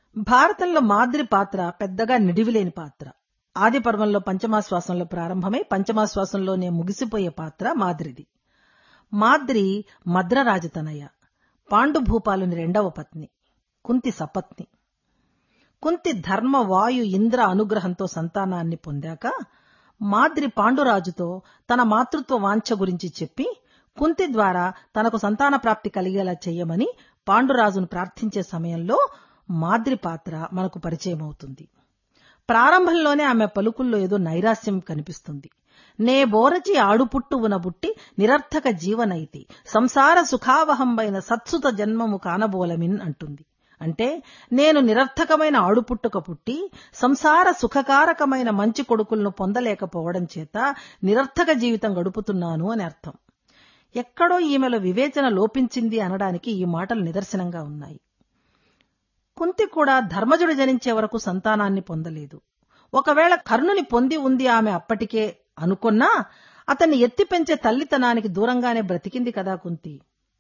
భారతంలో మాద్రి పాత్ర పెద్దగా నిడివిలేని పాత్ర ఆది పర్వంలో పంచమాశ్వాసంలో ప్రారంభమై పంచమాశ్వాసంలోనే ముగిసిపోయే పాత్ర మాద్రిది మాద్రి మద్రరాజతనయ పాండుభూపాలుని రెండవ పత్ని కుంతి సపత్ని కుంతి ధర్మ వాయు ఇంద్ర అనుగ్రహంతో సంతానాన్ని పొందాక మాద్రి పాండురాజుతో తన మాతృత్వ వాంఛ గురించి చెప్పి కుంతి ద్వారా తనకు సంతాన ప్రాప్తి కలిగేలా చెయ్యమని పాండురాజును ప్రార్థించే సమయంలో మాద్రి పాత్ర మనకు పరిచయం అవుతుంది ప్రారంభంలోనే ఆమె పలుకుల్లో ఏదో నైరాస్యం కనిపిస్తుంది నే బోరచి ఆడుపుట్టు ఉనబుట్టి నిరర్థక జీవనైతి సంసార సుఖావహంబైన సత్సుత జన్మము కానబోలమిన్ అంటుంది అంటే నేను నిరర్థకమైన ఆడుపుట్టుక పుట్టి సంసార సుఖకారకమైన మంచి కొడుకులను పొందలేకపోవడం చేత నిరర్థక జీవితం గడుపుతున్నాను అని అర్థం ఎక్కడో ఈమెలో వివేచన లోపించింది అనడానికి ఈ మాటలు నిదర్శనంగా ఉన్నాయి కుంతి కూడా ధర్మజుడు జనించే వరకు సంతానాన్ని పొందలేదు ఒకవేళ కర్ణుని పొంది ఉంది ఆమె అప్పటికే అనుకున్నా అతన్ని ఎత్తి పెంచే తల్లితనానికి దూరంగానే బ్రతికింది కదా కుంతి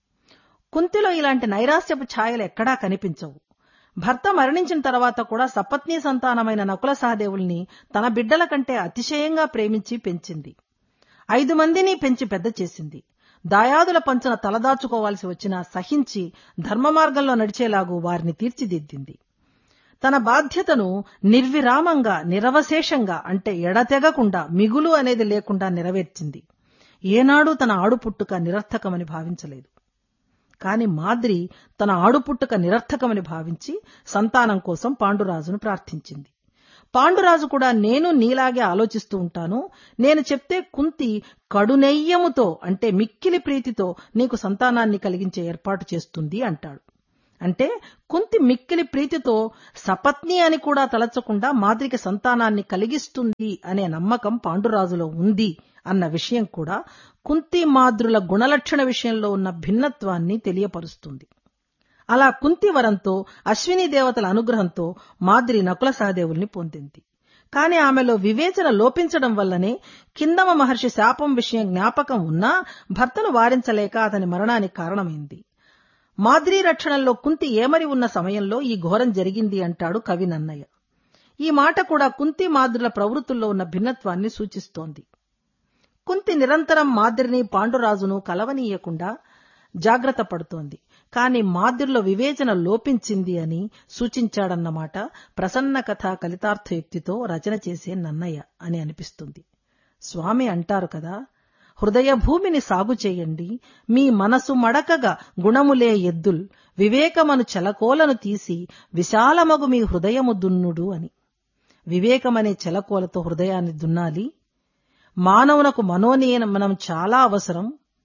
కుంతిలో ఇలాంటి నైరాస్యపు ఛాయలు ఎక్కడా కనిపించవు భర్త మరణించిన తర్వాత కూడా సపత్నీ సంతానమైన నకుల సహదేవుల్ని తన బిడ్డల కంటే అతిశయంగా ప్రేమించి పెంచింది ఐదు మందిని పెంచి పెద్ద చేసింది దాయాదుల పంచన తలదాచుకోవాల్సి వచ్చినా సహించి ధర్మ మార్గంలో నడిచేలాగూ వారిని తీర్చిదిద్దింది తన బాధ్యతను నిర్విరామంగా నిరవశేషంగా అంటే ఎడతెగకుండా మిగులు అనేది లేకుండా నెరవేర్చింది ఏనాడు తన ఆడుపుట్టుక నిరర్థకమని భావించలేదు కాని మాద్రి తన ఆడుపుట్టుక నిరర్థకమని భావించి సంతానం కోసం పాండురాజును ప్రార్థించింది పాండురాజు కూడా నేను నీలాగే ఆలోచిస్తూ ఉంటాను నేను చెప్తే కుంతి కడునెయ్యముతో అంటే మిక్కిలి ప్రీతితో నీకు సంతానాన్ని కలిగించే ఏర్పాటు చేస్తుంది అంటాడు అంటే కుంతి మిక్కిలి ప్రీతితో సపత్ని అని కూడా తలచకుండా మాద్రికి సంతానాన్ని కలిగిస్తుంది అనే నమ్మకం పాండురాజులో ఉంది అన్న విషయం కూడా కుంతి మాద్రుల గుణలక్షణ విషయంలో ఉన్న భిన్నత్వాన్ని తెలియపరుస్తుంది అలా కుంతి వరంతో అశ్విని దేవతల అనుగ్రహంతో మాద్రి నకుల సహదేవుల్ని పొందింది కాని ఆమెలో వివేచన లోపించడం వల్లనే కిందమ మహర్షి శాపం విషయం జ్ఞాపకం ఉన్నా భర్తను వారించలేక అతని మరణానికి కారణమైంది మాద్రి రక్షణలో కుంతి ఏమరి ఉన్న సమయంలో ఈ ఘోరం జరిగింది అంటాడు కవి నన్నయ్య ఈ మాట కూడా కుంతి మాద్రుల ప్రవృత్తుల్లో ఉన్న భిన్నత్వాన్ని సూచిస్తోంది కుంతి నిరంతరం మాద్రిని పాండురాజును కలవనీయకుండా జాగ్రత్త పడుతోంది కాని మాద్రిలో వివేచన లోపించింది అని సూచించాడన్నమాట ప్రసన్న కథ కలితార్థయుక్తితో రచన చేసే నన్నయ్య అని అనిపిస్తుంది స్వామి అంటారు కదా హృదయ భూమిని సాగు చేయండి మీ మనసు మడకగా గుణములే ఎద్దుల్ వివేకమను చెలకోలను తీసి విశాలమగు మీ హృదయము దున్నుడు అని వివేకమనే చెలకోలతో హృదయాన్ని దున్నాలి మానవునకు మనోనియమనం చాలా అవసరం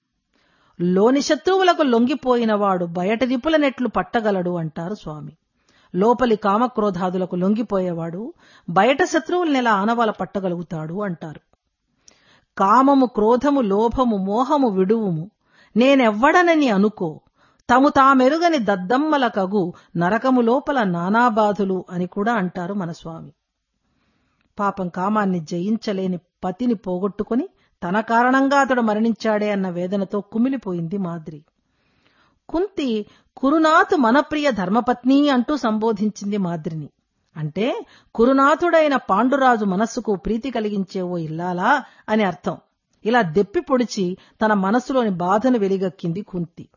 లోని శత్రువులకు లొంగిపోయినవాడు బయట రిపుల నెట్లు పట్టగలడు అంటారు స్వామి లోపలి కామక్రోధాదులకు లొంగిపోయేవాడు బయట శత్రువుల్ని ఎలా ఆనవాల పట్టగలుగుతాడు అంటారు కామము క్రోధము లోభము మోహము విడువుము నేనెవ్వడనని అనుకో తము తామెరుగని దద్దమ్మల కగు నరకము లోపల నానాబాధులు అని కూడా అంటారు మన స్వామి పాపం కామాన్ని జయించలేని పతిని పోగొట్టుకుని తన కారణంగా అతడు మరణించాడే అన్న వేదనతో కుమిలిపోయింది మాద్రి కుంతి కురునాథు మనప్రియ ధర్మపత్ని అంటూ సంబోధించింది మాద్రిని అంటే కురునాథుడైన పాండురాజు మనస్సుకు ప్రీతి కలిగించే ఓ ఇల్లాలా అని అర్థం ఇలా దెప్పి పొడిచి తన మనసులోని బాధను వెలిగక్కింది కుంతి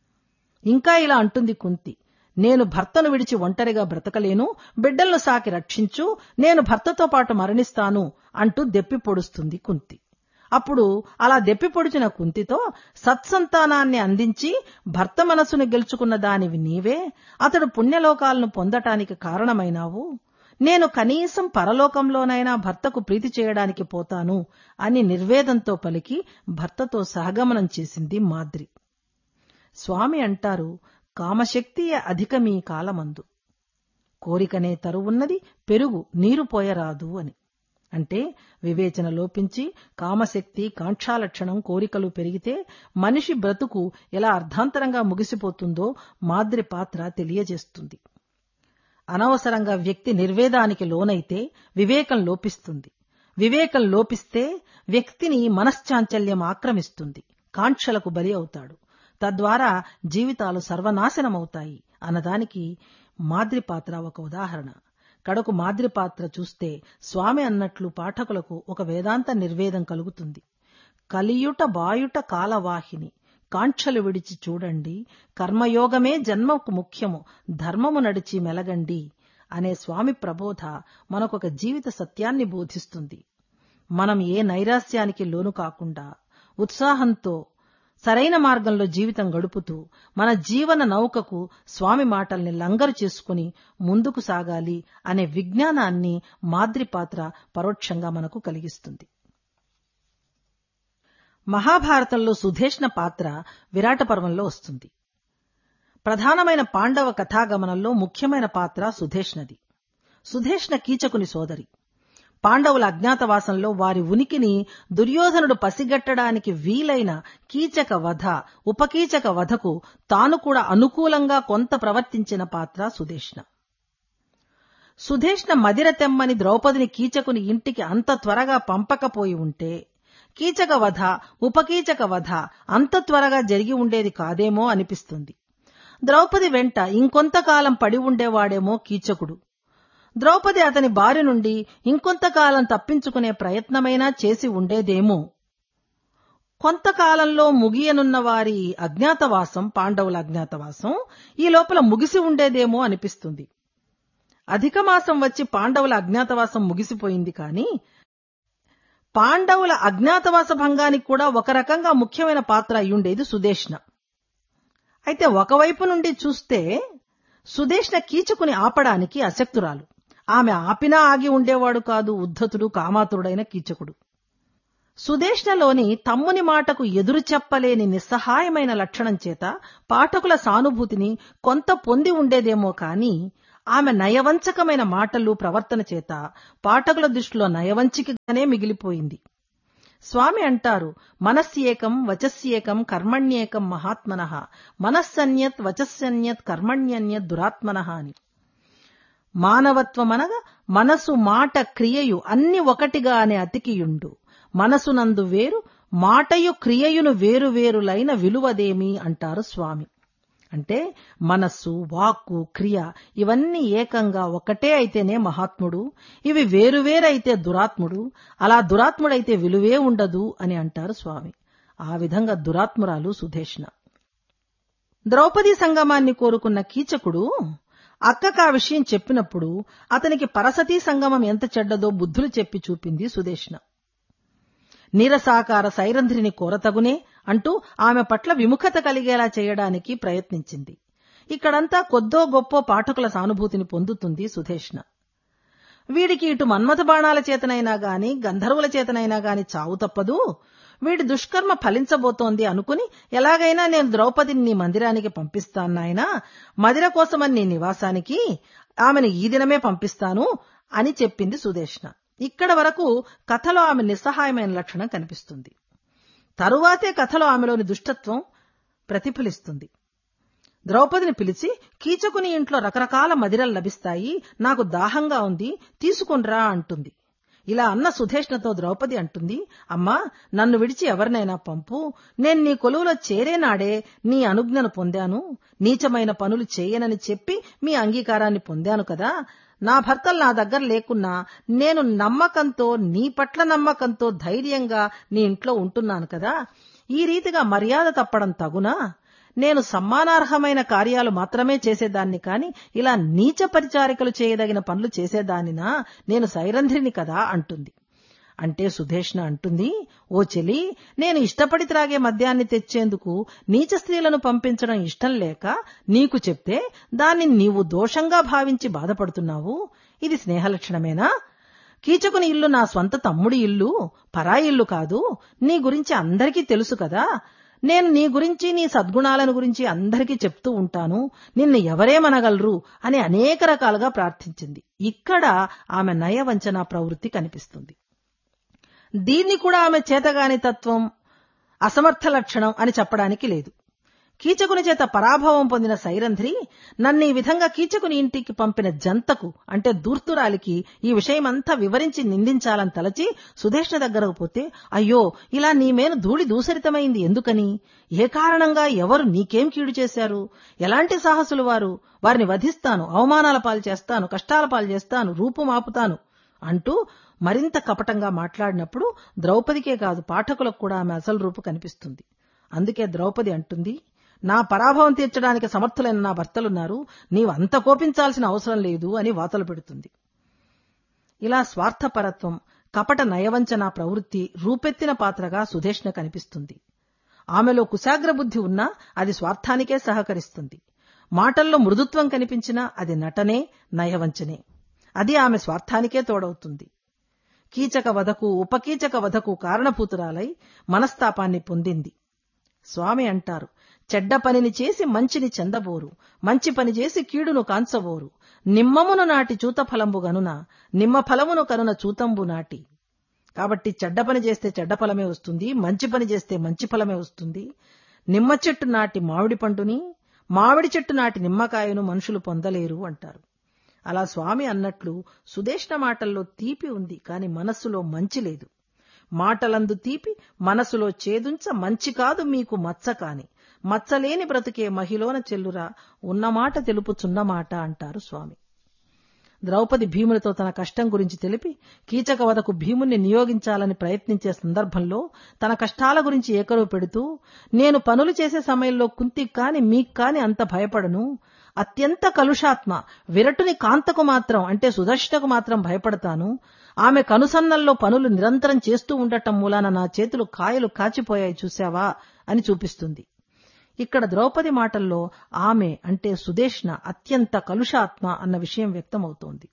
ఇంకా ఇలా అంటుంది కుంతి నేను భర్తను విడిచి ఒంటరిగా బ్రతకలేను బిడ్డలను సాకి రక్షించు నేను భర్తతో పాటు మరణిస్తాను అంటూ దెప్పి పొడుస్తుంది కుంతి అప్పుడు అలా దెప్పి పొడిచిన కుంతితో సత్సంతానాన్ని అందించి భర్త మనసును గెలుచుకున్న దానివి నీవే అతడు పుణ్యలోకాలను పొందటానికి కారణమైనావు నేను కనీసం పరలోకంలోనైనా భర్తకు ప్రీతి చేయడానికి పోతాను అని నిర్వేదంతో పలికి భర్తతో సహగమనం చేసింది మాద్రి స్వామి అంటారు కామశక్తియే అధికమీ కాలమందు కోరికనే తరువున్నది పెరుగు నీరు పోయరాదు అని అంటే వివేచన లోపించి కామశక్తి కాంక్షాలక్షణం కోరికలు పెరిగితే మనిషి బ్రతుకు ఎలా అర్ధాంతరంగా ముగిసిపోతుందో మాద్రి పాత్ర తెలియజేస్తుంది అనవసరంగా వ్యక్తి నిర్వేదానికి లోనైతే వివేకం లోపిస్తుంది వివేకం లోపిస్తే వ్యక్తిని మనశ్చాంచల్యం ఆక్రమిస్తుంది కాంక్షలకు బలి అవుతాడు తద్వారా జీవితాలు సర్వనాశనమవుతాయి అన్నదానికి మాద్రి పాత్ర ఒక ఉదాహరణ కడకు మాద్రి పాత్ర చూస్తే స్వామి అన్నట్లు పాఠకులకు ఒక వేదాంత నిర్వేదం కలుగుతుంది కలియుట బాయుట కాలవాహిని కాంక్షలు విడిచి చూడండి కర్మయోగమే జన్మకు ముఖ్యము ధర్మము నడిచి మెలగండి అనే స్వామి ప్రబోధ మనకొక జీవిత సత్యాన్ని బోధిస్తుంది మనం ఏ నైరాస్యానికి లోను కాకుండా ఉత్సాహంతో సరైన మార్గంలో జీవితం గడుపుతూ మన జీవన నౌకకు స్వామి మాటల్ని లంగరు చేసుకుని ముందుకు సాగాలి అనే విజ్ఞానాన్ని మాద్రి పాత్ర పరోక్షంగా మనకు కలిగిస్తుంది మహాభారతంలో సుధేష్ణ పాత్ర విరాట పర్వంలో వస్తుంది ప్రధానమైన పాండవ కథాగమనంలో ముఖ్యమైన పాత్ర సుధేష్ణది సుధేష్ణ కీచకుని సోదరి పాండవుల అజ్ఞాతవాసంలో వారి ఉనికిని దుర్యోధనుడు పసిగట్టడానికి వీలైన కీచక వధ ఉపకీచక వధకు తాను కూడా అనుకూలంగా కొంత ప్రవర్తించిన పాత్ర సుధేష్ణ సుధేష్ణ మదిర తెమ్మని ద్రౌపదిని కీచకుని ఇంటికి అంత త్వరగా పంపకపోయి ఉంటే కీచక వధ ఉపకీచక వధ అంత త్వరగా జరిగి ఉండేది కాదేమో అనిపిస్తుంది ద్రౌపది వెంట ఇంకొంతకాలం పడి ఉండేవాడేమో కీచకుడు ద్రౌపది అతని బారి నుండి ఇంకొంతకాలం తప్పించుకునే ప్రయత్నమైనా చేసి ఉండేదేమో కొంతకాలంలో ముగియనున్న వారి అజ్ఞాతవాసం పాండవుల అజ్ఞాతవాసం ఈ లోపల ముగిసి ఉండేదేమో అనిపిస్తుంది అధిక మాసం వచ్చి పాండవుల అజ్ఞాతవాసం ముగిసిపోయింది కానీ పాండవుల అజ్ఞాతవాస భంగానికి కూడా ఒక రకంగా ముఖ్యమైన పాత్ర అయ్యుండేది సుదేష్ణ అయితే ఒకవైపు నుండి చూస్తే సుదేష్ణ కీచుకుని ఆపడానికి అశక్తురాలు ఆమె ఆపినా ఆగి ఉండేవాడు కాదు ఉద్ధతుడు కామాతుడైన కీచకుడు సుదేష్ణలోని తమ్ముని మాటకు ఎదురు చెప్పలేని నిస్సహాయమైన లక్షణం చేత పాఠకుల సానుభూతిని కొంత పొంది ఉండేదేమో కాని ఆమె నయవంచకమైన మాటలు ప్రవర్తన చేత పాఠకుల దృష్టిలో నయవంచికగానే మిగిలిపోయింది స్వామి అంటారు మనస్యేకం వచస్యేకం కర్మణ్యేకం మహాత్మన మనస్సన్యత్ వచస్సన్యత్ కర్మణ్యన్యత్ దురాత్మన అని మానవత్వమనగా మనసు మాట క్రియయు అన్ని ఒకటిగానే అతికియుండు మనసునందు వేరు మాటయు క్రియయును వేరు వేరులైన విలువదేమి అంటారు స్వామి అంటే మనస్సు వాక్కు క్రియ ఇవన్నీ ఏకంగా ఒకటే అయితేనే మహాత్ముడు ఇవి వేరువేరైతే దురాత్ముడు అలా దురాత్ముడైతే విలువే ఉండదు అని అంటారు స్వామి ఆ విధంగా దురాత్మురాలు సుధేష్ణ ద్రౌపది సంగమాన్ని కోరుకున్న కీచకుడు అక్కకు ఆ విషయం చెప్పినప్పుడు అతనికి పరసతీ సంగమం ఎంత చెడ్డదో బుద్ధులు చెప్పి చూపింది సుదేష్ణ నీరసాకార సైరంధ్రిని కోరతగునే అంటూ ఆమె పట్ల విముఖత కలిగేలా చేయడానికి ప్రయత్నించింది ఇక్కడంతా కొద్దో గొప్ప పాఠకుల సానుభూతిని పొందుతుంది సుధేష్ణ వీడికి ఇటు మన్మథ బాణాల చేతనైనా గాని గంధర్వుల చేతనైనా గాని చావు తప్పదు వీడి దుష్కర్మ ఫలించబోతోంది అనుకుని ఎలాగైనా నేను ద్రౌపదిని నీ మందిరానికి పంపిస్తాను నాయనా మదిర కోసమని నీ నివాసానికి ఆమెను ఈ దినమే పంపిస్తాను అని చెప్పింది సుదేష్ణ ఇక్కడ వరకు కథలో ఆమె నిస్సహాయమైన లక్షణం కనిపిస్తుంది తరువాతే కథలో ఆమెలోని దుష్టత్వం ప్రతిఫలిస్తుంది ద్రౌపదిని పిలిచి కీచకుని ఇంట్లో రకరకాల మదిరలు లభిస్తాయి నాకు దాహంగా ఉంది తీసుకునిరా అంటుంది ఇలా అన్న సుధేష్ణతో ద్రౌపది అంటుంది అమ్మా నన్ను విడిచి ఎవరినైనా పంపు నేను నీ కొలువులో చేరేనాడే నీ అనుజ్ఞను పొందాను నీచమైన పనులు చేయనని చెప్పి మీ అంగీకారాన్ని పొందాను కదా నా భర్తలు నా దగ్గర లేకున్నా నేను నమ్మకంతో నీ పట్ల నమ్మకంతో ధైర్యంగా నీ ఇంట్లో ఉంటున్నాను కదా ఈ రీతిగా మర్యాద తప్పడం తగునా నేను సమ్మానార్హమైన కార్యాలు మాత్రమే చేసేదాన్ని కాని ఇలా నీచ పరిచారికలు చేయదగిన పనులు చేసేదానినా నేను సైరంధ్రిని కదా అంటుంది అంటే సుధేష్ణ అంటుంది ఓ చెలి నేను ఇష్టపడి త్రాగే మద్యాన్ని తెచ్చేందుకు నీచ స్త్రీలను పంపించడం ఇష్టం లేక నీకు చెప్తే దాన్ని నీవు దోషంగా భావించి బాధపడుతున్నావు ఇది స్నేహలక్షణమేనా కీచకుని ఇల్లు నా స్వంత తమ్ముడి ఇల్లు పరాయి ఇల్లు కాదు నీ గురించి అందరికీ తెలుసు కదా నేను నీ గురించి నీ సద్గుణాలను గురించి అందరికీ చెప్తూ ఉంటాను నిన్ను ఎవరేమనగలరు అని అనేక రకాలుగా ప్రార్థించింది ఇక్కడ ఆమె నయవంచన ప్రవృత్తి కనిపిస్తుంది దీన్ని కూడా ఆమె చేతగాని తత్వం అసమర్థ లక్షణం అని చెప్పడానికి లేదు కీచకుని చేత పరాభవం పొందిన సైరంధ్రి నన్ను ఈ విధంగా కీచకుని ఇంటికి పంపిన జంతకు అంటే దూర్తురాలికి ఈ విషయమంతా వివరించి నిందించాలని తలచి సుధేష్ణ దగ్గరకు పోతే అయ్యో ఇలా నీ మేను ధూళి దూసరితమైంది ఎందుకని ఏ కారణంగా ఎవరు నీకేం కీడు చేశారు ఎలాంటి సాహసులు వారు వారిని వధిస్తాను అవమానాల పాలు చేస్తాను కష్టాల పాలు చేస్తాను రూపు మాపుతాను అంటూ మరింత కపటంగా మాట్లాడినప్పుడు ద్రౌపదికే కాదు పాఠకులకు కూడా ఆమె అసలు రూపు కనిపిస్తుంది అందుకే ద్రౌపది అంటుంది నా పరాభవం తీర్చడానికి సమర్థులైన నా భర్తలున్నారు నీవు అంత కోపించాల్సిన అవసరం లేదు అని వాతలు పెడుతుంది ఇలా స్వార్థపరత్వం కపట నయవంచన ప్రవృత్తి రూపెత్తిన పాత్రగా సుధేష్ణ కనిపిస్తుంది ఆమెలో కుశాగ్ర బుద్ధి ఉన్నా అది స్వార్థానికే సహకరిస్తుంది మాటల్లో మృదుత్వం కనిపించినా అది నటనే నయవంచనే అది ఆమె స్వార్థానికే తోడవుతుంది కీచక వధకు ఉపకీచక వధకు కారణభూతురాలై మనస్తాపాన్ని పొందింది స్వామి అంటారు చెడ్డ పనిని చేసి మంచిని చెందబోరు మంచి పని చేసి కీడును కాంచబోరు నిమ్మమును నాటి చూత ఫలంబు గనున నిమ్మ ఫలమును కనున చూతంబు నాటి కాబట్టి చెడ్డ పని చేస్తే చెడ్డ ఫలమే వస్తుంది మంచి పని చేస్తే మంచి ఫలమే వస్తుంది నిమ్మ చెట్టు నాటి మామిడి పండుని మామిడి చెట్టు నాటి నిమ్మకాయను మనుషులు పొందలేరు అంటారు అలా స్వామి అన్నట్లు సుదేష్ణ మాటల్లో తీపి ఉంది కాని మనస్సులో మంచి లేదు మాటలందు తీపి మనసులో చేదుంచ మంచి కాదు మీకు మచ్చ కాని మచ్చలేని బ్రతుకే మహిలోన చెల్లురా ఉన్నమాట తెలుపుచున్నమాట అంటారు స్వామి ద్రౌపది భీమునితో తన కష్టం గురించి తెలిపి కీచక వదకు భీముణ్ణి నియోగించాలని ప్రయత్నించే సందర్భంలో తన కష్టాల గురించి ఏకరువు పెడుతూ నేను పనులు చేసే సమయంలో కుంతికి కాని మీకు కాని అంత భయపడను అత్యంత కలుషాత్మ విరటుని కాంతకు మాత్రం అంటే సుదర్శనకు మాత్రం భయపడతాను ఆమె కనుసన్నల్లో పనులు నిరంతరం చేస్తూ ఉండటం మూలాన నా చేతులు కాయలు కాచిపోయాయి చూశావా అని చూపిస్తుంది ఇక్కడ ద్రౌపది మాటల్లో ఆమె అంటే సుదేష్ణ అత్యంత కలుషాత్మ అన్న విషయం వ్యక్తమవుతోంది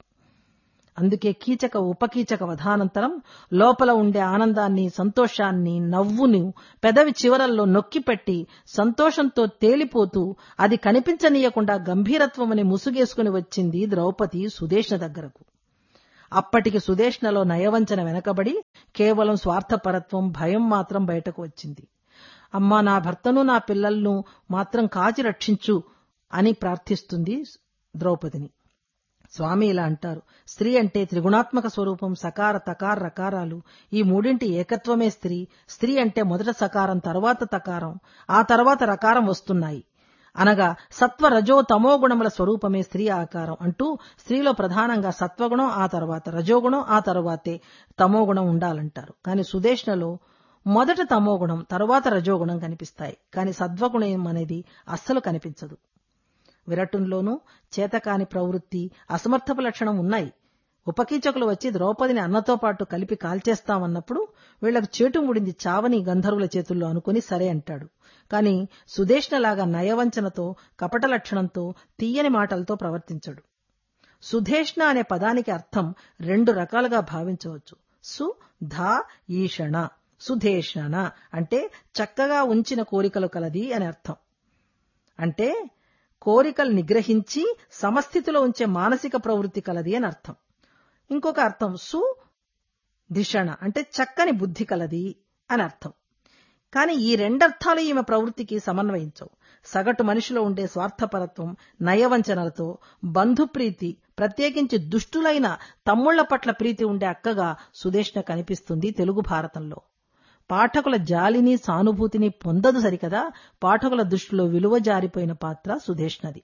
అందుకే కీచక ఉపకీచక వధానంతరం లోపల ఉండే ఆనందాన్ని సంతోషాన్ని నవ్వును పెదవి చివరల్లో నొక్కిపెట్టి సంతోషంతో తేలిపోతూ అది కనిపించనీయకుండా గంభీరత్వమని ముసుగేసుకుని వచ్చింది ద్రౌపది సుదేష్ణ దగ్గరకు అప్పటికి సుదేష్ణలో నయవంచన వెనకబడి కేవలం స్వార్థపరత్వం భయం మాత్రం బయటకు వచ్చింది అమ్మా నా భర్తను నా పిల్లలను మాత్రం కాచి రక్షించు అని ప్రార్థిస్తుంది ద్రౌపదిని స్వామి ఇలా అంటారు స్త్రీ అంటే త్రిగుణాత్మక స్వరూపం సకార తకార రకారాలు ఈ మూడింటి ఏకత్వమే స్త్రీ స్త్రీ అంటే మొదట సకారం తర్వాత తకారం ఆ తర్వాత రకారం వస్తున్నాయి అనగా సత్వ రజో తమో గుణముల స్వరూపమే స్త్రీ ఆకారం అంటూ స్త్రీలో ప్రధానంగా సత్వగుణం ఆ తర్వాత రజోగుణం ఆ తర్వాతే తమోగుణం ఉండాలంటారు కానీ సుదేష్ణలో మొదట తమోగుణం తరువాత రజోగుణం కనిపిస్తాయి కానీ సద్వగుణం అనేది అస్సలు కనిపించదు విరటుంలోనూ చేతకాని ప్రవృత్తి అసమర్థపు లక్షణం ఉన్నాయి ఉపకీచకులు వచ్చి ద్రౌపదిని అన్నతో పాటు కలిపి కాల్చేస్తామన్నప్పుడు వీళ్లకు చేటు ముడింది చావని గంధర్వుల చేతుల్లో అనుకుని సరే అంటాడు కాని సుదేష్ణలాగా నయవంచనతో కపట లక్షణంతో తీయని మాటలతో ప్రవర్తించడు సుధేష్ణ అనే పదానికి అర్థం రెండు రకాలుగా భావించవచ్చు సు ధా ఈషణ సుధేషణ అంటే చక్కగా ఉంచిన కోరికలు కలది అని అర్థం అంటే కోరికలు నిగ్రహించి సమస్థితిలో ఉంచే మానసిక ప్రవృత్తి కలది అని అర్థం ఇంకొక అర్థం సు ధిషణ అంటే చక్కని బుద్ధి కలది అని అర్థం కానీ ఈ రెండర్థాలు ఈమె ప్రవృత్తికి సమన్వయించవు సగటు మనిషిలో ఉండే స్వార్థపరత్వం నయవంచనలతో బంధుప్రీతి ప్రత్యేకించి దుష్టులైన తమ్ముళ్ల పట్ల ప్రీతి ఉండే అక్కగా సుదేష్ణ కనిపిస్తుంది తెలుగు భారతంలో పాఠకుల జాలిని సానుభూతిని పొందదు సరికదా పాఠకుల దృష్టిలో విలువ జారిపోయిన పాత్ర సుధేష్ణది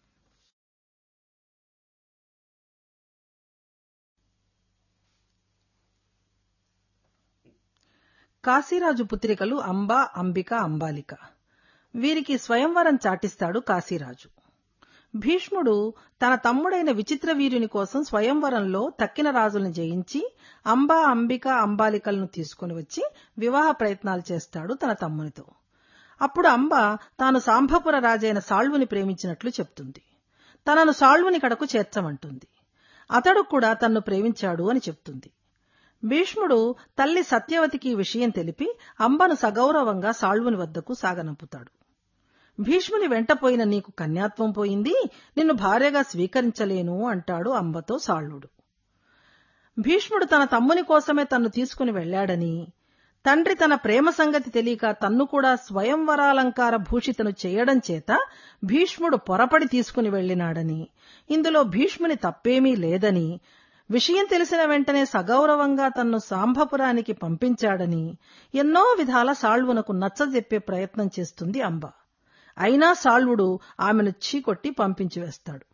కాశీరాజు పుత్రికలు అంబా అంబిక అంబాలిక వీరికి స్వయంవరం చాటిస్తాడు కాశీరాజు భీష్ముడు తన తమ్ముడైన విచిత్ర వీరుని కోసం స్వయంవరంలో తక్కిన రాజులను జయించి అంబా అంబిక అంబాలికలను తీసుకుని వచ్చి వివాహ ప్రయత్నాలు చేస్తాడు తన తమ్మునితో అప్పుడు అంబ తాను సాంబపుర రాజైన సాళ్వుని ప్రేమించినట్లు చెప్తుంది తనను సాళ్వుని కడకు చేర్చమంటుంది అతడు కూడా తన్ను ప్రేమించాడు అని చెప్తుంది భీష్ముడు తల్లి సత్యవతికి ఈ విషయం తెలిపి అంబను సగౌరవంగా సాళ్వుని వద్దకు సాగనంపుతాడు భీష్ముని వెంటపోయిన నీకు కన్యాత్వం పోయింది నిన్ను భార్యగా స్వీకరించలేను అంటాడు అంబతో సాళ్వుడు భీష్ముడు తన తమ్ముని కోసమే తన్ను తీసుకుని వెళ్లాడని తండ్రి తన ప్రేమ సంగతి తెలియక తన్ను కూడా స్వయంవరాలంకార భూషితను చేయడం చేత భీష్ముడు పొరపడి తీసుకుని వెళ్లినాడని ఇందులో భీష్ముని తప్పేమీ లేదని విషయం తెలిసిన వెంటనే సగౌరవంగా తన్ను సాంబపురానికి పంపించాడని ఎన్నో విధాల సాళ్వునకు నచ్చజెప్పే ప్రయత్నం చేస్తుంది అంబ అయినా సాళ్వుడు ఆమెను చీకొట్టి పంపించి వేస్తాడు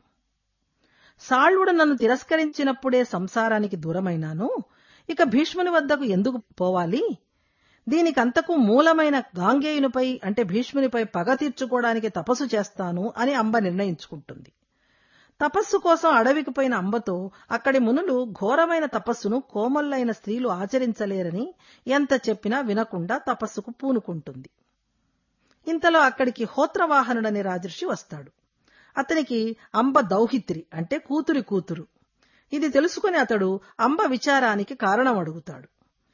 సాళ్వుడు నన్ను తిరస్కరించినప్పుడే సంసారానికి దూరమైనాను ఇక భీష్ముని వద్దకు ఎందుకు పోవాలి దీనికంతకు మూలమైన గాంగేయునిపై అంటే భీష్మునిపై పగ తీర్చుకోవడానికి తపస్సు చేస్తాను అని అంబ నిర్ణయించుకుంటుంది తపస్సు కోసం అడవికి పోయిన అంబతో అక్కడి మునులు ఘోరమైన తపస్సును కోమల్లైన స్త్రీలు ఆచరించలేరని ఎంత చెప్పినా వినకుండా తపస్సుకు పూనుకుంటుంది ఇంతలో అక్కడికి హోత్రవాహనుడనే రాజర్షి వస్తాడు అతనికి అంబ దౌహిత్రి అంటే కూతురి కూతురు ఇది తెలుసుకుని అతడు అంబ విచారానికి కారణం అడుగుతాడు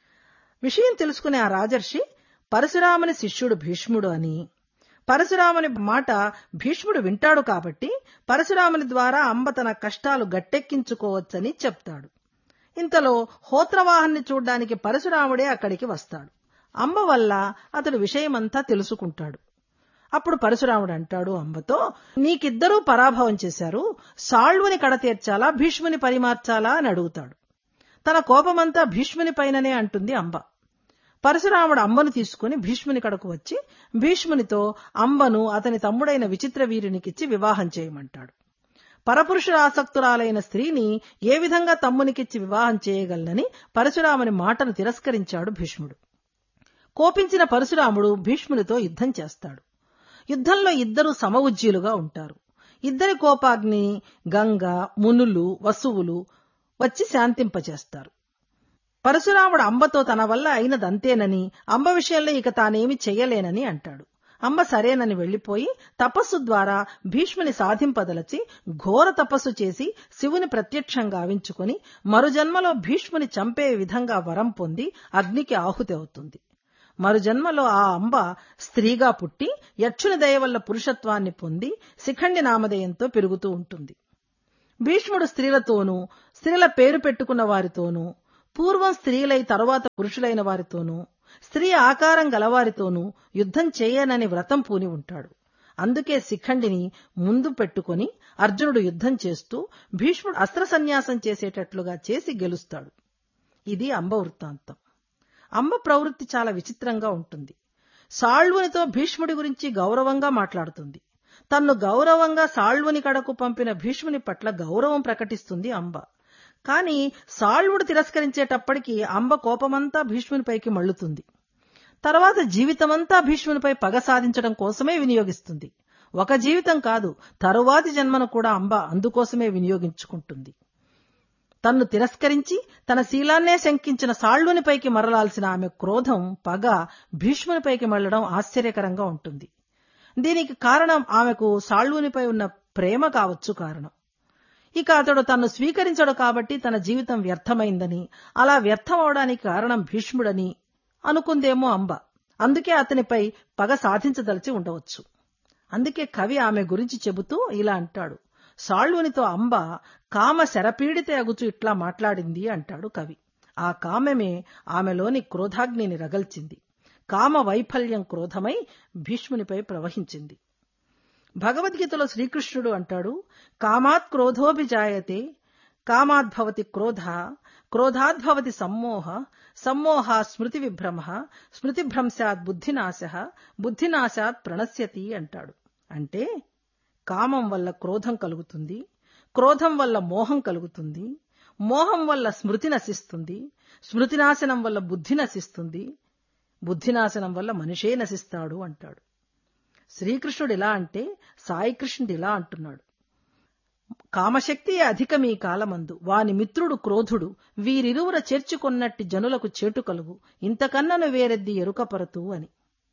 విషయం తెలుసుకునే ఆ రాజర్షి పరశురాముని శిష్యుడు భీష్ముడు అని పరశురాముని మాట భీష్ముడు వింటాడు కాబట్టి పరశురాముని ద్వారా అంబ తన కష్టాలు గట్టెక్కించుకోవచ్చని చెప్తాడు ఇంతలో హోత్రవాహన్ని చూడ్డానికి పరశురాముడే అక్కడికి వస్తాడు అంబ వల్ల అతడు విషయమంతా తెలుసుకుంటాడు అప్పుడు పరశురాముడు అంటాడు అంబతో నీకిద్దరూ పరాభవం చేశారు సాళ్వుని కడతీర్చాలా భీష్ముని పరిమార్చాలా అని అడుగుతాడు తన కోపమంతా భీష్ముని పైననే అంటుంది అంబ పరశురాముడు అంబను తీసుకుని భీష్ముని కడకు వచ్చి భీష్మునితో అంబను అతని తమ్ముడైన విచిత్ర వీరునికిచ్చి వివాహం చేయమంటాడు పరపురుషుల ఆసక్తురాలైన స్త్రీని ఏ విధంగా తమ్మునికిచ్చి వివాహం చేయగలనని పరశురాముని మాటను తిరస్కరించాడు భీష్ముడు కోపించిన పరశురాముడు భీష్మునితో యుద్ధం చేస్తాడు యుద్ధంలో ఇద్దరు సమవుజ్జీలుగా ఉంటారు ఇద్దరి కోపాగ్ని గంగ మునులు వసువులు వచ్చి శాంతింపచేస్తారు పరశురాముడు అంబతో తన వల్ల అయినదంతేనని అంబ విషయంలో ఇక తానేమి చెయ్యలేనని అంటాడు అంబ సరేనని వెళ్లిపోయి తపస్సు ద్వారా భీష్ముని సాధింపదలచి ఘోర తపస్సు చేసి శివుని ప్రత్యక్షంగా గావించుకుని మరుజన్మలో భీష్ముని చంపే విధంగా వరం పొంది అగ్నికి ఆహుతి అవుతుంది మరుజన్మలో ఆ అంబ స్త్రీగా పుట్టి యక్షుని దయ వల్ల పురుషత్వాన్ని పొంది శిఖండి నామధేయంతో పెరుగుతూ ఉంటుంది భీష్ముడు స్త్రీలతోనూ స్త్రీల పేరు పెట్టుకున్న వారితోనూ పూర్వం స్త్రీలై తరువాత పురుషులైన వారితోనూ స్త్రీ ఆకారం గలవారితోనూ యుద్ధం చేయనని వ్రతం పూని ఉంటాడు అందుకే శిఖండిని ముందు పెట్టుకుని అర్జునుడు యుద్ధం చేస్తూ భీష్ముడు అస్త్ర సన్యాసం చేసేటట్లుగా చేసి గెలుస్తాడు ఇది అంబ వృత్తాంతం అంబ ప్రవృత్తి చాలా విచిత్రంగా ఉంటుంది సాళ్వునితో భీష్ముడి గురించి గౌరవంగా మాట్లాడుతుంది తన్ను గౌరవంగా సాళ్వుని కడకు పంపిన భీష్ముని పట్ల గౌరవం ప్రకటిస్తుంది అంబ కాని సాళ్వుడు తిరస్కరించేటప్పటికి అంబ కోపమంతా భీష్మునిపైకి మళ్లుతుంది తర్వాత జీవితమంతా భీష్మునిపై పగ సాధించడం కోసమే వినియోగిస్తుంది ఒక జీవితం కాదు తరువాతి జన్మను కూడా అంబ అందుకోసమే వినియోగించుకుంటుంది తన్ను తిరస్కరించి తన శీలాన్నే శంకించిన సాళ్వునిపైకి మరలాల్సిన ఆమె క్రోధం పగ భీష్మునిపైకి మళ్లడం ఆశ్చర్యకరంగా ఉంటుంది దీనికి కారణం ఆమెకు సాళ్వునిపై ఉన్న ప్రేమ కావచ్చు కారణం ఇక అతడు తన్ను స్వీకరించడు కాబట్టి తన జీవితం వ్యర్థమైందని అలా వ్యర్థం అవడానికి కారణం భీష్ముడని అనుకుందేమో అంబ అందుకే అతనిపై పగ సాధించదలిచి ఉండవచ్చు అందుకే కవి ఆమె గురించి చెబుతూ ఇలా అంటాడు సాళ్వునితో అంబ కామ శరపీడిత అగుచు ఇట్లా మాట్లాడింది అంటాడు కవి ఆ కామమే ఆమెలోని క్రోధాగ్నిని రగల్చింది కామ వైఫల్యం క్రోధమై భీష్మునిపై ప్రవహించింది భగవద్గీతలో శ్రీకృష్ణుడు అంటాడు కామాత్ క్రోధోభిజాయతే కామాద్భవతి క్రోధ క్రోధాద్భవతి సమ్మోహ సమ్మోహ స్మృతి విభ్రమ స్మృతిభ్రంశాత్ బుద్ధినాశ బుద్ధినాశాత్ ప్రణశ్యతి అంటాడు అంటే కామం వల్ల క్రోధం కలుగుతుంది క్రోధం వల్ల మోహం కలుగుతుంది మోహం వల్ల స్మృతి నశిస్తుంది స్మృతి నాశనం వల్ల బుద్ధి నశిస్తుంది బుద్ధి నాశనం వల్ల మనిషే నశిస్తాడు అంటాడు శ్రీకృష్ణుడు ఇలా అంటే సాయికృష్ణుడు ఇలా అంటున్నాడు కామశక్తి అధికమీ కాలమందు వాని మిత్రుడు క్రోధుడు వీరిరువుర చేర్చుకొన్నట్టి జనులకు చేటు కలుగు ఇంతకన్నను వేరెద్ది ఎరుకపరతు అని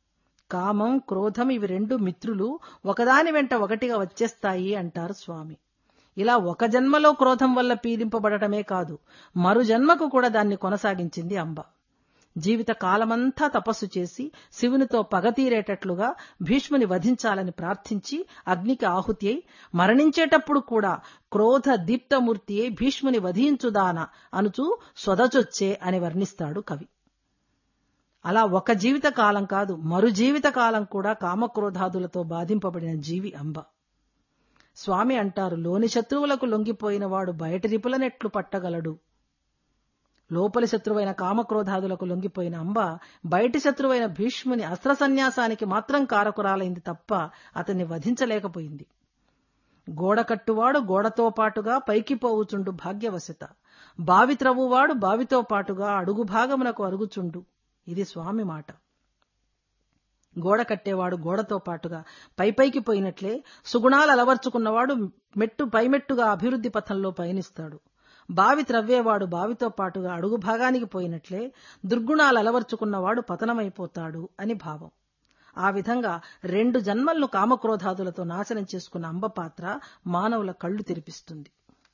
కామం క్రోధం ఇవి రెండు మిత్రులు ఒకదాని వెంట ఒకటిగా వచ్చేస్తాయి అంటారు స్వామి ఇలా ఒక జన్మలో క్రోధం వల్ల పీడింపబడటమే కాదు మరు జన్మకు కూడా దాన్ని కొనసాగించింది అంబ జీవిత కాలమంతా తపస్సు చేసి శివునితో పగ తీరేటట్లుగా భీష్ముని వధించాలని ప్రార్థించి అగ్నికి ఆహుతి అయి మరణించేటప్పుడు కూడా క్రోధ దీప్తమూర్తి అయి భీష్ముని వధించుదాన అనుచూ స్వదచొచ్చే అని వర్ణిస్తాడు కవి అలా ఒక జీవిత కాలం కాదు మరు జీవిత కాలం కూడా కామక్రోధాదులతో బాధింపబడిన జీవి అంబ స్వామి అంటారు లోని శత్రువులకు లొంగిపోయిన వాడు బయటి రిపులనెట్లు పట్టగలడు లోపలి శత్రువైన కామక్రోధాదులకు లొంగిపోయిన అంబ బయటి శత్రువైన భీష్ముని అస్త్ర సన్యాసానికి మాత్రం కారకురాలైంది తప్ప అతన్ని వధించలేకపోయింది గోడ కట్టువాడు గోడతో పాటుగా పైకి పోవుచుండు భాగ్యవశత బావి త్రవ్వువాడు బావితో పాటుగా అడుగు భాగమునకు అరుగుచుండు ఇది స్వామి మాట గోడ కట్టేవాడు గోడతో పాటుగా పైపైకి పోయినట్లే సుగుణాలు అలవర్చుకున్నవాడు మెట్టు పైమెట్టుగా అభివృద్ధి పథంలో పయనిస్తాడు బావి త్రవ్వేవాడు బావితో పాటుగా అడుగు భాగానికి పోయినట్లే దుర్గుణాలు అలవర్చుకున్నవాడు పతనమైపోతాడు అని భావం ఆ విధంగా రెండు జన్మలను కామక్రోధాదులతో నాశనం చేసుకున్న అంబపాత్ర మానవుల కళ్ళు తెరిపిస్తుంది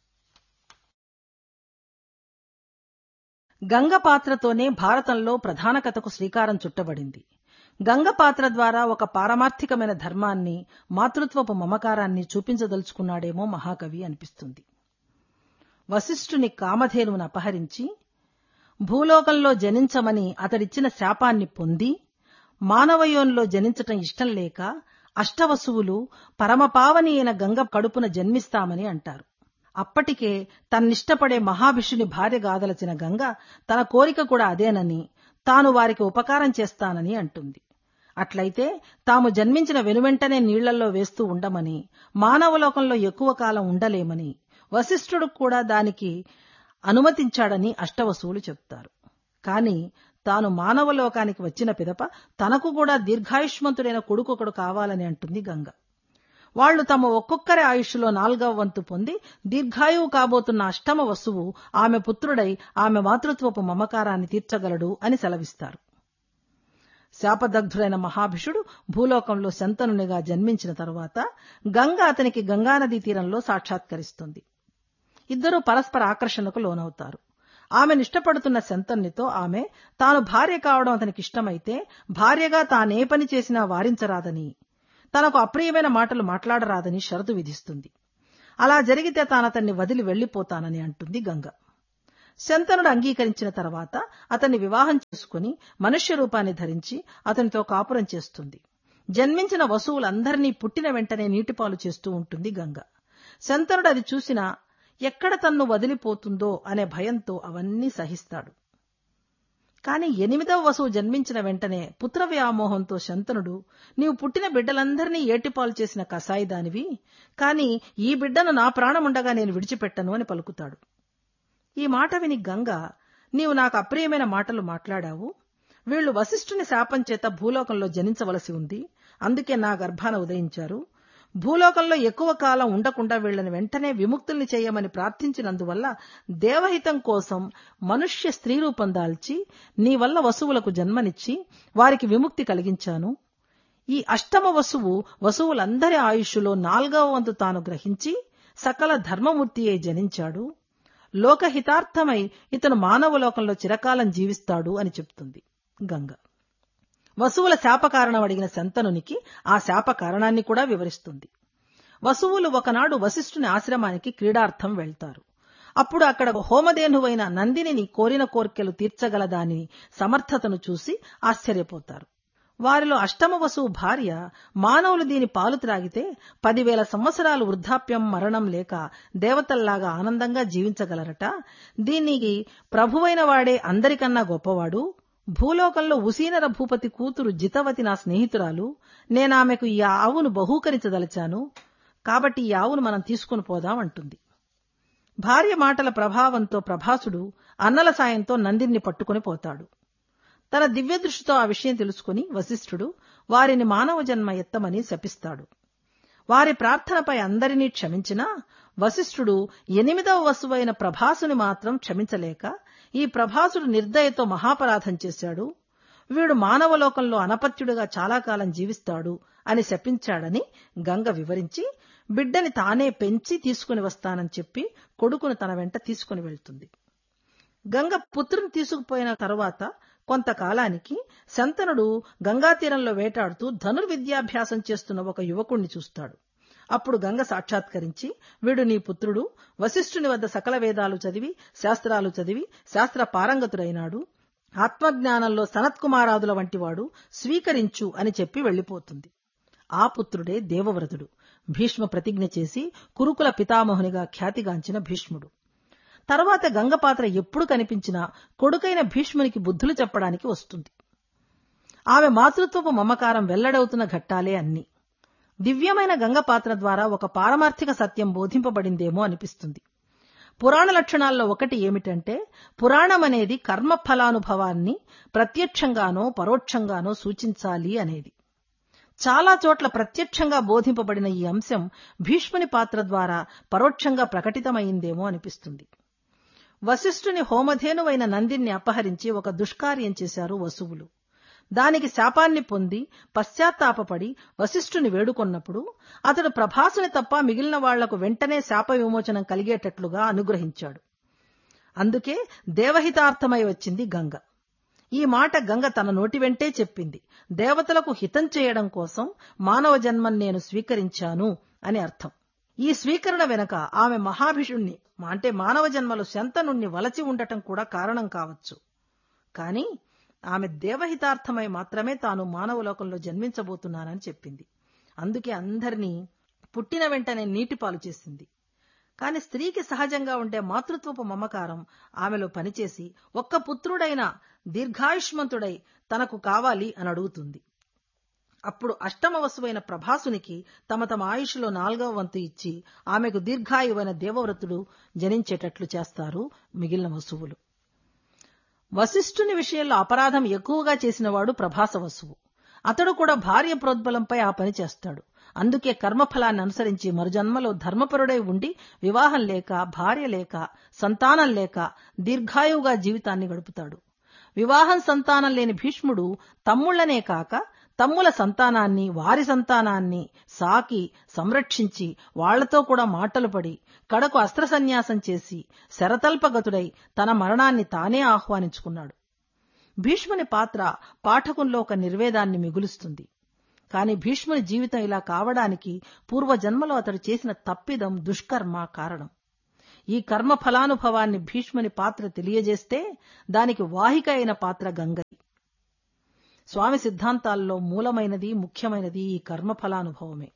గంగ పాత్రతోనే భారతంలో ప్రధాన కథకు శ్రీకారం చుట్టబడింది గంగ పాత్ర ద్వారా ఒక పారమార్థికమైన ధర్మాన్ని మాతృత్వపు మమకారాన్ని చూపించదలుచుకున్నాడేమో మహాకవి అనిపిస్తుంది వశిష్ఠుని కామధేనువును అపహరించి భూలోకంలో జనించమని అతడిచ్చిన శాపాన్ని పొంది మానవయోన్లో జనించటం ఇష్టం లేక అష్టవసువులు పరమపావని అయిన గంగ కడుపున జన్మిస్తామని అంటారు అప్పటికే తన్నిష్టపడే మహాభిషుని భార్య గాదలచిన గంగ తన కోరిక కూడా అదేనని తాను వారికి ఉపకారం చేస్తానని అంటుంది అట్లయితే తాము జన్మించిన వెనువెంటనే నీళ్లలో వేస్తూ ఉండమని మానవలోకంలో ఎక్కువ కాలం ఉండలేమని వశిష్ఠుడు కూడా దానికి అనుమతించాడని అష్టవసువులు చెప్తారు కాని తాను మానవలోకానికి వచ్చిన పిదప తనకు కూడా దీర్ఘాయుష్మంతుడైన కొడుకొకడు కావాలని అంటుంది గంగ వాళ్లు తమ ఒక్కొక్కరి ఆయుష్లో నాల్గవ వంతు పొంది దీర్ఘాయువు కాబోతున్న అష్టమ వసువు ఆమె పుత్రుడై ఆమె మాతృత్వపు మమకారాన్ని తీర్చగలడు అని సెలవిస్తారు శాపదగ్ధుడైన మహాభిషుడు భూలోకంలో శంతనునిగా జన్మించిన తరువాత గంగ అతనికి గంగానదీ తీరంలో సాక్షాత్కరిస్తుంది ఇద్దరూ పరస్పర ఆకర్షణకు లోనవుతారు ఆమెను ఇష్టపడుతున్న శంతన్నితో ఆమె తాను భార్య కావడం అతనికి ఇష్టమైతే భార్యగా తానే పని చేసినా వారించరాదని తనకు అప్రియమైన మాటలు మాట్లాడరాదని షరతు విధిస్తుంది అలా జరిగితే తానతన్ని వదిలి వెళ్లిపోతానని అంటుంది గంగ శంతనుడు అంగీకరించిన తర్వాత అతన్ని వివాహం చేసుకుని మనుష్య రూపాన్ని ధరించి అతనితో కాపురం చేస్తుంది జన్మించిన వసువులందరినీ పుట్టిన వెంటనే నీటిపాలు చేస్తూ ఉంటుంది గంగ శంతనుడు అది చూసినా ఎక్కడ తన్ను వదిలిపోతుందో అనే భయంతో అవన్నీ సహిస్తాడు కాని ఎనిమిదవ వసువు జన్మించిన వెంటనే పుత్ర వ్యామోహంతో శంతనుడు నీవు పుట్టిన బిడ్డలందరినీ ఏటిపాలు చేసిన కసాయిదానివి కాని ఈ బిడ్డను నా ప్రాణముండగా నేను విడిచిపెట్టను అని పలుకుతాడు ఈ మాట విని గంగ నీవు నాకు అప్రియమైన మాటలు మాట్లాడావు వీళ్లు వశిష్ఠుని శాపం చేత భూలోకంలో జనించవలసి ఉంది అందుకే నా గర్భాన ఉదయించారు భూలోకంలో ఎక్కువ కాలం ఉండకుండా వీళ్లను వెంటనే విముక్తుల్ని చేయమని ప్రార్థించినందువల్ల దేవహితం కోసం మనుష్య స్త్రీ రూపం దాల్చి నీ వల్ల వసువులకు జన్మనిచ్చి వారికి విముక్తి కలిగించాను ఈ అష్టమ వసువు వసువులందరి ఆయుష్లో నాల్గవ వంతు తాను గ్రహించి సకల ధర్మమూర్తి అయి జనించాడు లోకహితార్థమై ఇతను మానవలోకంలో చిరకాలం జీవిస్తాడు అని చెప్తుంది గంగ వసువుల శాప కారణం అడిగిన శంతనునికి ఆ శాప కారణాన్ని కూడా వివరిస్తుంది వసువులు ఒకనాడు వశిష్ఠుని ఆశ్రమానికి క్రీడార్థం వెళ్తారు అప్పుడు అక్కడ హోమధేనువైన నందిని కోరిన కోర్కెలు తీర్చగలదాని సమర్థతను చూసి ఆశ్చర్యపోతారు వారిలో అష్టమ వసువు భార్య మానవులు దీని పాలు త్రాగితే పదివేల సంవత్సరాలు వృద్ధాప్యం మరణం లేక దేవతల్లాగా ఆనందంగా జీవించగలరట దీనికి ప్రభువైన వాడే అందరికన్నా గొప్పవాడు భూలోకంలో ఉసీనర భూపతి కూతురు జితవతి నా స్నేహితురాలు నేనామెకు ఈ ఆవును బహూకరించదలిచాను కాబట్టి ఈ ఆవును మనం తీసుకుని పోదాం అంటుంది భార్య మాటల ప్రభావంతో ప్రభాసుడు అన్నల సాయంతో నందిని పట్టుకుని పోతాడు తన దివ్య దృష్టితో ఆ విషయం తెలుసుకుని వశిష్ఠుడు వారిని మానవ జన్మ ఎత్తమని శపిస్తాడు వారి ప్రార్థనపై అందరినీ క్షమించినా వశిష్ఠుడు ఎనిమిదవ వసువైన ప్రభాసుని మాత్రం క్షమించలేక ఈ ప్రభాసుడు నిర్దయతో మహాపరాధం చేశాడు వీడు మానవలోకంలో అనపత్యుడిగా చాలా కాలం జీవిస్తాడు అని శపించాడని గంగ వివరించి బిడ్డని తానే పెంచి తీసుకుని వస్తానని చెప్పి కొడుకును తన వెంట తీసుకుని వెళ్తుంది గంగ పుత్రుని తీసుకుపోయిన తరువాత కొంతకాలానికి శంతనుడు గంగాతీరంలో వేటాడుతూ ధనుర్విద్యాభ్యాసం చేస్తున్న ఒక యువకుణ్ణి చూస్తాడు అప్పుడు గంగ సాక్షాత్కరించి వీడు నీ పుత్రుడు వశిష్ఠుని వద్ద సకల వేదాలు చదివి శాస్త్రాలు చదివి శాస్త్ర పారంగతుడైనాడు ఆత్మజ్ఞానంలో సనత్కుమారాదుల వంటివాడు స్వీకరించు అని చెప్పి వెళ్లిపోతుంది ఆ పుత్రుడే దేవవ్రతుడు భీష్మ ప్రతిజ్ఞ చేసి కురుకుల పితామహునిగా ఖ్యాతిగాంచిన భీష్ముడు తర్వాత గంగపాత్ర ఎప్పుడు కనిపించినా కొడుకైన భీష్మునికి బుద్ధులు చెప్పడానికి వస్తుంది ఆమె మాతృత్వపు మమకారం వెల్లడవుతున్న ఘట్టాలే అన్ని దివ్యమైన గంగపాత్ర ద్వారా ఒక పారమార్థిక సత్యం బోధింపబడిందేమో అనిపిస్తుంది పురాణ లక్షణాల్లో ఒకటి ఏమిటంటే పురాణం అనేది కర్మ ఫలానుభవాన్ని ప్రత్యక్షంగానో పరోక్షంగానో సూచించాలి అనేది చాలా చోట్ల ప్రత్యక్షంగా బోధింపబడిన ఈ అంశం భీష్ముని పాత్ర ద్వారా పరోక్షంగా ప్రకటితమైందేమో అనిపిస్తుంది వశిష్ఠుని హోమధేనువైన నందిని అపహరించి ఒక దుష్కార్యం చేశారు వసువులు దానికి శాపాన్ని పొంది పశ్చాత్తాపపడి వశిష్ఠుని వేడుకొన్నప్పుడు అతడు ప్రభాసుని తప్ప మిగిలిన వాళ్లకు వెంటనే శాప విమోచనం కలిగేటట్లుగా అనుగ్రహించాడు అందుకే దేవహితార్థమై వచ్చింది గంగ ఈ మాట గంగ తన నోటి వెంటే చెప్పింది దేవతలకు హితం చేయడం కోసం మానవ జన్మం నేను స్వీకరించాను అని అర్థం ఈ స్వీకరణ వెనక ఆమె మహాభిషుణ్ణి అంటే మానవ జన్మలు శంతనుణ్ణి వలచి ఉండటం కూడా కారణం కావచ్చు కానీ ఆమె దేవహితార్థమై మాత్రమే తాను మానవలోకంలో జన్మించబోతున్నానని చెప్పింది అందుకే అందరినీ పుట్టిన వెంటనే నీటిపాలు చేసింది కాని స్త్రీకి సహజంగా ఉండే మాతృత్వపు మమకారం ఆమెలో పనిచేసి ఒక్క పుత్రుడైన దీర్ఘాయుష్మంతుడై తనకు కావాలి అని అడుగుతుంది అప్పుడు అష్టమ వసువైన ప్రభాసునికి తమ తమ ఆయుష్లో నాలుగవ వంతు ఇచ్చి ఆమెకు దీర్ఘాయువైన దేవవ్రతుడు జనించేటట్లు చేస్తారు మిగిలిన వసువులు వశిష్ఠుని విషయంలో అపరాధం ఎక్కువగా చేసినవాడు ప్రభాస వసువు అతడు కూడా భార్య ప్రోద్బలంపై ఆ పని చేస్తాడు అందుకే కర్మఫలాన్ని అనుసరించి మరుజన్మలో ధర్మపరుడై ఉండి వివాహం లేక భార్య లేక సంతానం లేక దీర్ఘాయువుగా జీవితాన్ని గడుపుతాడు వివాహం సంతానం లేని భీష్ముడు తమ్ముళ్లనే కాక తమ్ముల సంతానాన్ని వారి సంతానాన్ని సాకి సంరక్షించి వాళ్లతో కూడా మాటలు పడి కడకు అస్త్ర సన్యాసం చేసి శరతల్పగతుడై తన మరణాన్ని తానే ఆహ్వానించుకున్నాడు భీష్ముని పాత్ర పాఠకుల్లో ఒక నిర్వేదాన్ని మిగులుస్తుంది కాని భీష్ముని జీవితం ఇలా కావడానికి పూర్వజన్మలో అతడు చేసిన తప్పిదం దుష్కర్మ కారణం ఈ కర్మ ఫలానుభవాన్ని భీష్ముని పాత్ర తెలియజేస్తే దానికి వాహిక అయిన పాత్ర గంగది స్వామి సిద్ధాంతాల్లో మూలమైనది ముఖ్యమైనది ఈ కర్మ ఫలానుభవమే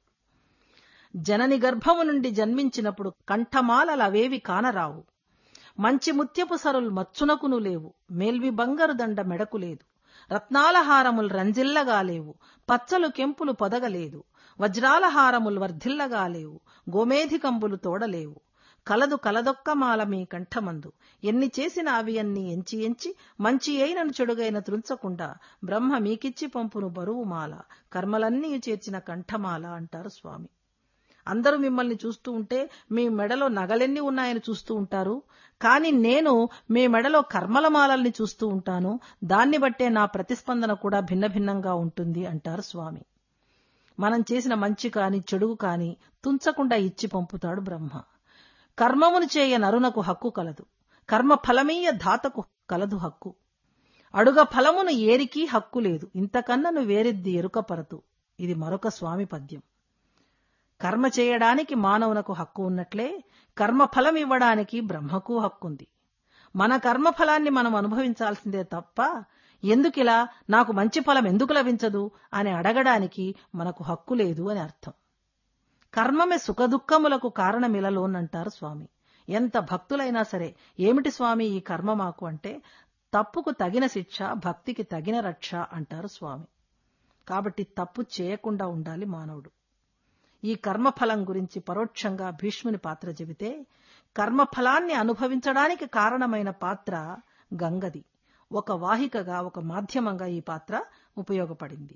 జనని గర్భము నుండి జన్మించినప్పుడు కంఠమాలలవేవి కానరావు మంచి ముత్యపు సరులు మచ్చునకును లేవు మేల్వి బంగారు దండ మెడకు లేదు రత్నాల హారములు రంజిల్లగా లేవు పచ్చలు కెంపులు పొదగలేదు వజ్రాల హారములు వర్ధిల్లగా లేవు గోమేధికంబులు తోడలేవు కలదు కలదొక్కమాల మీ కంఠమందు ఎన్ని చేసిన అవి అన్ని ఎంచి ఎంచి మంచి అయినను చెడుగైన త్రుంచకుండా బ్రహ్మ మీకిచ్చి పంపును బరువు మాల కర్మలన్నీ చేర్చిన కంఠమాల అంటారు స్వామి అందరూ మిమ్మల్ని చూస్తూ ఉంటే మీ మెడలో నగలెన్ని ఉన్నాయని చూస్తూ ఉంటారు కానీ నేను మీ మెడలో కర్మల మాలల్ని చూస్తూ ఉంటాను దాన్ని బట్టే నా ప్రతిస్పందన కూడా భిన్న భిన్నంగా ఉంటుంది అంటారు స్వామి మనం చేసిన మంచి కాని చెడు కాని తుంచకుండా ఇచ్చి పంపుతాడు బ్రహ్మ కర్మమును చేయ నరునకు హక్కు కలదు కర్మ ఫలమీయ ధాతకు కలదు హక్కు అడుగ ఫలమును ఏరికి హక్కు లేదు ఇంతకన్నను వేరెద్ది ఎరుకపరతు ఇది మరొక స్వామి పద్యం కర్మ చేయడానికి మానవునకు హక్కు ఉన్నట్లే కర్మ ఫలం ఇవ్వడానికి బ్రహ్మకు హక్కుంది మన కర్మఫలాన్ని మనం అనుభవించాల్సిందే తప్ప ఎందుకిలా నాకు మంచి ఫలం ఎందుకు లభించదు అని అడగడానికి మనకు హక్కు లేదు అని అర్థం కర్మమే సుఖదుఖములకు కారణమిలలోనంటారు స్వామి ఎంత భక్తులైనా సరే ఏమిటి స్వామి ఈ కర్మ మాకు అంటే తప్పుకు తగిన శిక్ష భక్తికి తగిన రక్ష అంటారు స్వామి కాబట్టి తప్పు చేయకుండా ఉండాలి మానవుడు ఈ కర్మఫలం గురించి పరోక్షంగా భీష్ముని పాత్ర చెబితే కర్మఫలాన్ని అనుభవించడానికి కారణమైన పాత్ర గంగది ఒక వాహికగా ఒక మాధ్యమంగా ఈ పాత్ర ఉపయోగపడింది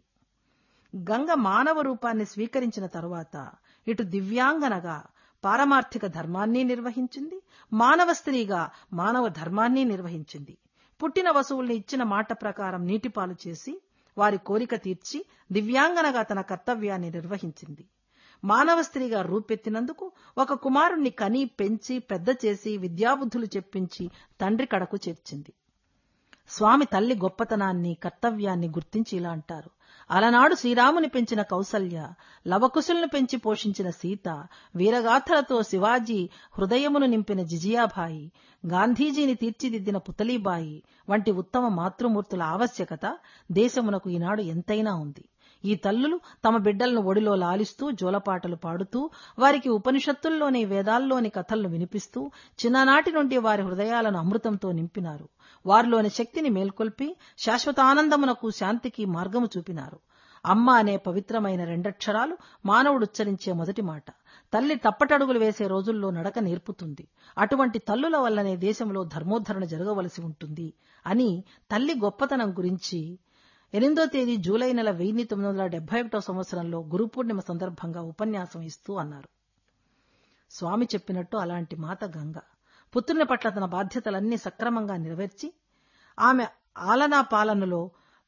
గంగ మానవ రూపాన్ని స్వీకరించిన తరువాత ఇటు దివ్యాంగనగా పారమార్థిక ధర్మాన్ని నిర్వహించింది మానవ స్త్రీగా మానవ ధర్మాన్ని నిర్వహించింది పుట్టిన వసువుల్ని ఇచ్చిన మాట ప్రకారం నీటిపాలు చేసి వారి కోరిక తీర్చి దివ్యాంగనగా తన కర్తవ్యాన్ని నిర్వహించింది మానవ స్త్రీగా రూపెత్తినందుకు ఒక కుమారుణ్ణి కని పెంచి పెద్ద చేసి విద్యాబుద్ధులు చెప్పించి తండ్రి కడకు చేర్చింది స్వామి తల్లి గొప్పతనాన్ని కర్తవ్యాన్ని గుర్తించి ఇలా అంటారు అలనాడు శ్రీరాముని పెంచిన కౌసల్య లవకుశులను పెంచి పోషించిన సీత వీరగాథలతో శివాజీ హృదయమును నింపిన జిజియాబాయి గాంధీజీని తీర్చిదిద్దిన పుతలీబాయి వంటి ఉత్తమ మాతృమూర్తుల ఆవశ్యకత దేశమునకు ఈనాడు ఎంతైనా ఉంది ఈ తల్లులు తమ బిడ్డలను ఒడిలో లాలిస్తూ జోలపాటలు పాడుతూ వారికి ఉపనిషత్తుల్లోని వేదాల్లోని కథలను వినిపిస్తూ చిన్ననాటి నుండి వారి హృదయాలను అమృతంతో నింపినారు వారిలోని శక్తిని మేల్కొల్పి శాశ్వతానందమునకు శాంతికి మార్గము చూపినారు అమ్మ అనే పవిత్రమైన రెండక్షరాలు మానవుడు ఉచ్చరించే మొదటి మాట తల్లి తప్పటడుగులు వేసే రోజుల్లో నడక నేర్పుతుంది అటువంటి తల్లుల వల్లనే దేశంలో ధర్మోద్ధరణ జరగవలసి ఉంటుంది అని తల్లి గొప్పతనం గురించి ఎనిమిదో తేదీ జూలై నెల వెయ్యి తొమ్మిది వందల డెబ్బై ఒకటో సంవత్సరంలో గురు పూర్ణిమ సందర్భంగా ఉపన్యాసం ఇస్తూ అన్నారు స్వామి చెప్పినట్టు అలాంటి మాత గంగ పుత్రుని పట్ల తన బాధ్యతలన్నీ సక్రమంగా నెరవేర్చి ఆమె ఆలనా పాలనలో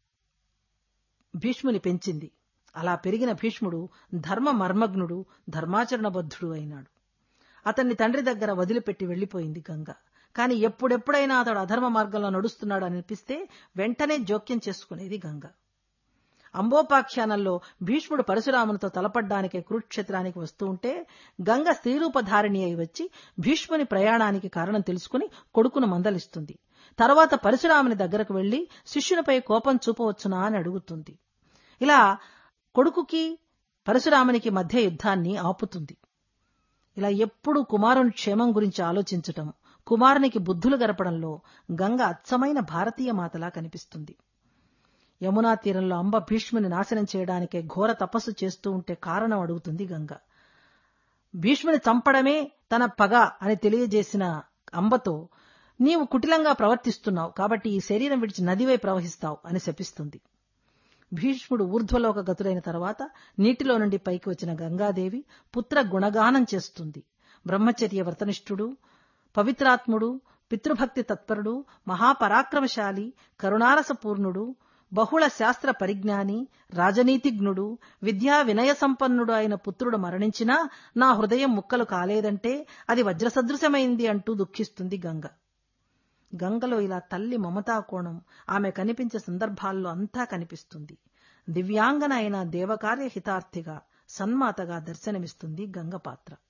భీష్ముని పెంచింది అలా పెరిగిన భీష్ముడు ధర్మ మర్మగ్నుడు ధర్మాచరణబద్ధుడు అయినాడు అతన్ని తండ్రి దగ్గర వదిలిపెట్టి వెళ్లిపోయింది గంగ కాని ఎప్పుడెప్పుడైనా అతడు అధర్మ మార్గంలో నడుస్తున్నాడు అనిపిస్తే వెంటనే జోక్యం చేసుకునేది గంగ అంబోపాఖ్యానంలో భీష్ముడు పరశురామునితో తలపడ్డానికి కురుక్షేత్రానికి వస్తూ ఉంటే గంగ స్త్రీరూపధారిణి అయి వచ్చి భీష్ముని ప్రయాణానికి కారణం తెలుసుకుని కొడుకును మందలిస్తుంది తర్వాత పరశురాముని దగ్గరకు వెళ్లి శిష్యునిపై కోపం చూపవచ్చునా అని అడుగుతుంది ఇలా కొడుకుకి పరశురామునికి మధ్య యుద్ధాన్ని ఆపుతుంది ఇలా ఎప్పుడు కుమారుని క్షేమం గురించి ఆలోచించటం కుమారునికి బుద్ధులు గరపడంలో గంగ అచ్చమైన భారతీయ మాతలా కనిపిస్తుంది యమునా తీరంలో అంబ భీష్ముని నాశనం చేయడానికే ఘోర తపస్సు చేస్తూ ఉంటే కారణం అడుగుతుంది గంగ భీష్ముని చంపడమే తన పగ అని తెలియజేసిన అంబతో నీవు కుటిలంగా ప్రవర్తిస్తున్నావు కాబట్టి ఈ శరీరం విడిచి నదివై ప్రవహిస్తావు అని శపిస్తుంది భీష్ముడు ఊర్ధ్వలోక గతుడైన తర్వాత నీటిలో నుండి పైకి వచ్చిన గంగాదేవి పుత్ర గుణగానం చేస్తుంది బ్రహ్మచర్య వ్రతనిష్ఠుడు పవిత్రాత్ముడు పితృభక్తి తత్పరుడు మహాపరాక్రమశాలి కరుణారసపూర్ణుడు బహుళ శాస్త్ర పరిజ్ఞాని రాజనీతిజ్ఞుడు విద్యా వినయ సంపన్నుడు అయిన పుత్రుడు మరణించినా నా హృదయం ముక్కలు కాలేదంటే అది వజ్రసదృశమైంది అంటూ దుఃఖిస్తుంది గంగ గంగలో ఇలా తల్లి మమతా కోణం ఆమె కనిపించే సందర్భాల్లో అంతా కనిపిస్తుంది దివ్యాంగన అయిన దేవకార్య హితార్థిగా సన్మాతగా దర్శనమిస్తుంది గంగ పాత్ర